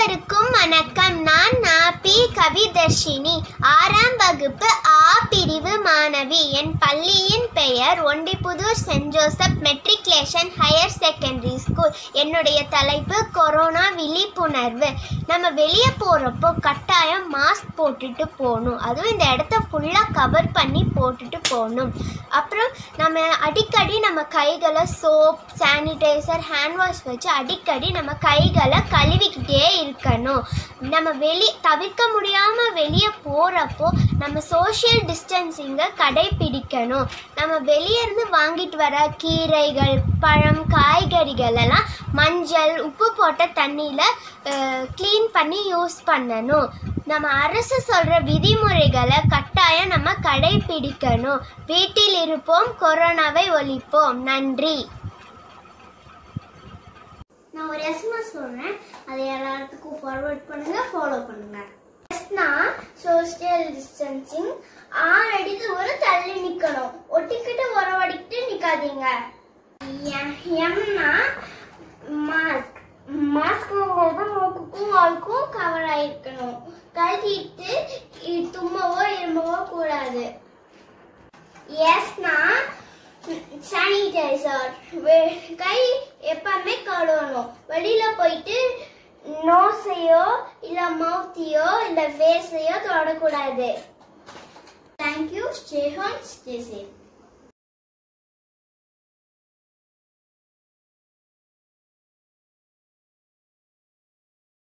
அனைவருக்கும் வணக்கம் நான் நாபி கவிதர்ஷினி ஆறாம் வகுப்பு ஆ பிரிவு மாணவி என் பள்ளியின் பெயர் Ondipudur saint Joseph matriculation higher secondary school என்னுடைய தலைப்பு கொரோனா விழிப்புணர்வு நம்ம வெளியே போகிறப்போ கட்டாயம் மாஸ்க் போட்டுட்டு போகணும் அதுவும் இந்த இடத்த ஃபுல்லாக கவர் பண்ணி போட்டுட்டு போகணும் அப்புறம் நம்ம அடிக்கடி நம்ம கைகளை சோப் சானிடைசர் ஹேண்ட் வாஷ் வச்சு அடிக்கடி நம்ம கைகளை கழுவிக்கிட்டே இருக்கணும் நம்ம வெளி தவிர்க்க முடியாமல் வெளியே போகிறப்போ நம்ம சோஷியல் டிஸ்டன்சிங்கை கடைபிடிக்கணும் நம்ம வெளியே இருந்து வாங்கிட்டு வர கீரைகள் பழம் காய்கறிகள் எல்லாம் மஞ்சள் உப்பு போட்ட தண்ணியில் க்ளீன் பண்ணி யூஸ் பண்ணணும் நம்ம அரசு சொல்கிற விதிமுறைகளை கட்டாயம் நம்ம கடைபிடிக்கணும் வீட்டில் இருப்போம் கொரோனாவை ஒழிப்போம் நன்றி நான் ஒரு எஸ்எம்எஸ் சொல்றேன் அதை எல்லாத்துக்கும் ஃபார்வர்ட் பண்ணுங்க ஃபாலோ பண்ணுங்க எஸ்னா சோஷியல் டிஸ்டன்சிங் ஆறு அடிக்கு ஒரு தள்ளி நிக்கணும் ஒட்டிக்கிட்டு உறவடிக்கிட்டு நிக்காதீங்க எ- எம்னா மாஸ்க் மாஸ்க்ங்கிறது மூக்குக்கும் வாய்க்கும் கவர் ஆயிருக்கணும் கழட்டிட்டு இ- தும்மவோ இருமவோ கூடாது எஸ்னா சானிடைசர் கை எப்பவுமே கழுவணும் வெளியில போயிட்டு நோஸையோ இல்ல மவுத்தையோ இல்ல ஃபேஸையோ தொடக்கூடாது thank you stay home stay safe